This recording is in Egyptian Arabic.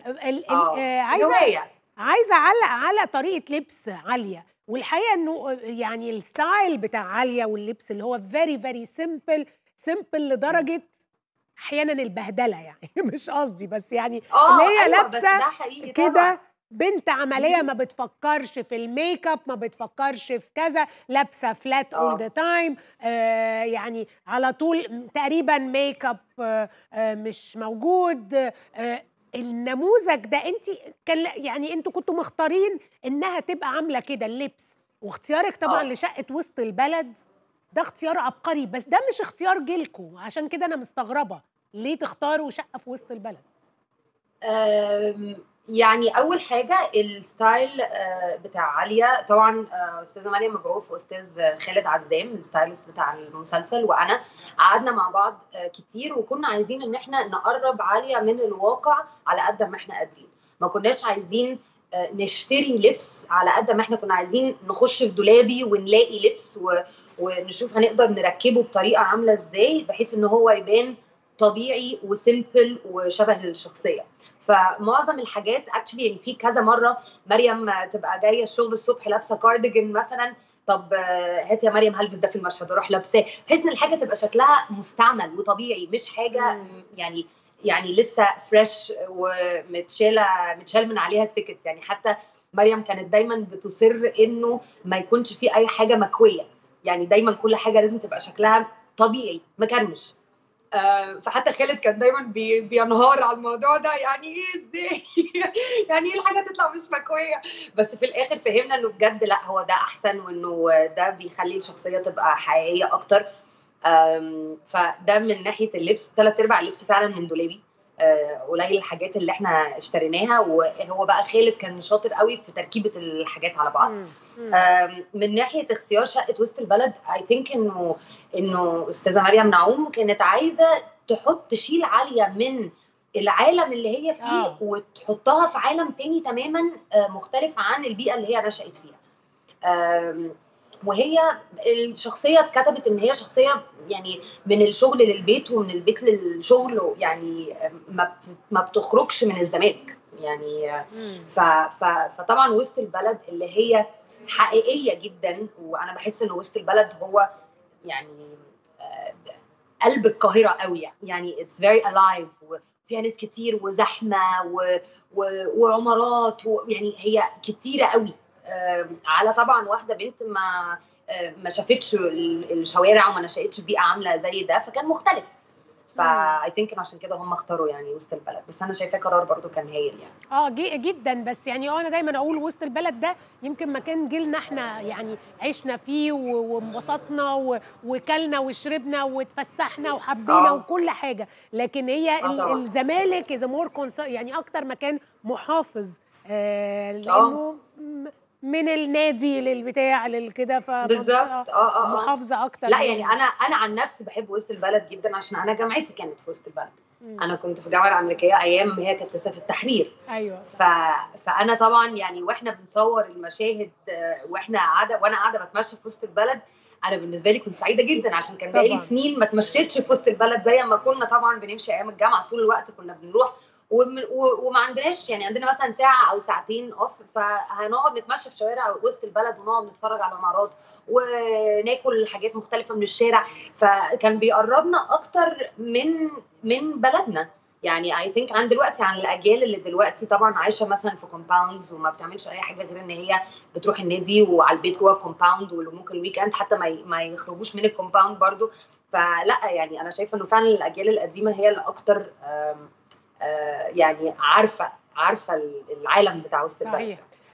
ال- ال- اه آه، عايزه هوايه عايزه اعلق على طريقه لبس عاليه والحقيقه انه يعني الستايل بتاع عاليه واللبس اللي هو فيري فيري سيمبل سيمبل لدرجه احيانا البهدله يعني مش قصدي بس يعني اه اللي هي ايوه بس لابسه ده حقيقي طبعا كده بنت عمليه مم. ما بتفكرش في الميك اب ما بتفكرش في كذا لابسه فلات اول اه ذا تايم يعني على طول تقريبا ميك اب آه، آه، مش موجود آه، النموذج ده انت كان يعني انتوا كنتوا مختارين انها تبقى عامله كده اللبس واختيارك طبعا اه لشقه وسط البلد ده اختيار عبقري بس ده مش اختيار جيلكم عشان كده انا مستغربه ليه تختاروا شقه في وسط البلد أم، يعني اول حاجه الستايل آه، بتاع عليا طبعا آه، استاذه مريم مبعوث واستاذ خالد عزام الستايلست بتاع المسلسل وانا قعدنا مع بعض آه، كتير وكنا عايزين ان احنا نقرب عليا من الواقع على قد ما احنا قادرين ما كناش عايزين آه، نشتري لبس على قد ما احنا كنا عايزين نخش في دولابي ونلاقي لبس و... ونشوف هنقدر نركبه بطريقه عامله ازاي بحيث ان هو يبان طبيعي وسيمبل وشبه الشخصيه فمعظم الحاجات اكشلي يعني في كذا مره مريم تبقى جايه الشغل الصبح لابسه كارديجن مثلا طب آه، هات يا مريم هلبس ده في المشهد واروح لابساه بحيث ان الحاجه تبقى شكلها مستعمل وطبيعي مش حاجه مم. يعني يعني لسه فريش ومتشاله متشال من عليها التيكتس يعني حتى مريم كانت دايما بتصر انه ما يكونش في اي حاجه مكويه يعني دايما كل حاجه لازم تبقى شكلها طبيعي مكرمش آه، فحتى خالد كان دايما بي بينهار على الموضوع ده يعني ايه ازاي يعني ايه الحاجه تطلع مش مكويه بس في الاخر فهمنا انه بجد لا هو ده احسن وانه ده بيخلي الشخصيه تبقى حقيقيه اكتر آم، فده من ناحيه اللبس ثلاث ارباع اللبس فعلا من دولابي آه، قليل الحاجات اللي احنا اشتريناها وهو بقى خالد كان شاطر قوي في تركيبه الحاجات على بعض مم. مم. آم، من ناحيه اختيار شقه وسط البلد اي ثينك انه انه استاذه مريم نعوم كانت عايزه تحط تشيل عاليه من العالم اللي هي فيه آه. وتحطها في عالم تاني تماما آه، مختلف عن البيئه اللي هي نشأت فيها آم، وهي الشخصيه اتكتبت ان هي شخصيه يعني من الشغل للبيت ومن البيت للشغل يعني ما بت- ما بتخرجش من الزمالك يعني مم. ف ف فطبعا وسط البلد اللي هي حقيقيه جدا وانا بحس ان وسط البلد هو يعني آه، قلب القاهره قوي يعني يعني اتس فيري الايف وفيها ناس كتير وزحمه و و وعمارات ويعني هي كتيره قوي آم، على طبعا واحده بنت ما آه، ما شافتش ال- الشوارع وما نشأتش في بيئه عامله زي ده فكان مختلف فاي ثينك عشان كده هم اختاروا يعني وسط البلد بس انا شايفاه قرار برضو كان هايل يعني اه جي جدا بس يعني اه انا دايما اقول وسط البلد ده يمكن مكان جيلنا احنا يعني عشنا فيه و- وانبسطنا و- وكلنا وشربنا واتفسحنا وحبينا آه. وكل حاجه لكن هي آه ال- طبعاً. الزمالك از مور يعني اكتر مكان محافظ آه لانه م- من النادي للبتاع للكده بالظبط اه اه اه محافظه اكتر لا من- يعني انا انا عن نفسي بحب وسط البلد جدا عشان انا جامعتي كانت في وسط البلد مم. انا كنت في الجامعه الامريكيه ايام ما هي كانت لسه في التحرير ايوه ف... فانا طبعا يعني واحنا بنصور المشاهد آه، واحنا قاعده وانا قاعده بتمشى في وسط البلد انا بالنسبه لي كنت سعيده جدا عشان كان بقالي طبعاً. سنين ما اتمشيتش في وسط البلد زي ما كنا طبعا بنمشي ايام الجامعه طول الوقت كنا بنروح وم- و- وما عندناش يعني عندنا مثلا ساعه او ساعتين اوف فهنقعد نتمشى في شوارع وسط البلد ونقعد نتفرج على عمارات وناكل حاجات مختلفه من الشارع فكان بيقربنا اكتر من من بلدنا يعني اي ثينك عن دلوقتي عن الاجيال اللي دلوقتي طبعا عايشه مثلا في كومباوندز وما بتعملش اي حاجه غير ان هي بتروح النادي وعلى البيت جوه الكومباوند وممكن الويك اند حتى ما ي- ما يخرجوش من الكومباوند برضو فلا يعني انا شايفه انه فعلا الاجيال القديمه هي اللي اكتر آم، آه، يعني عارفه عارفه العالم بتاع وسط البلد صحيح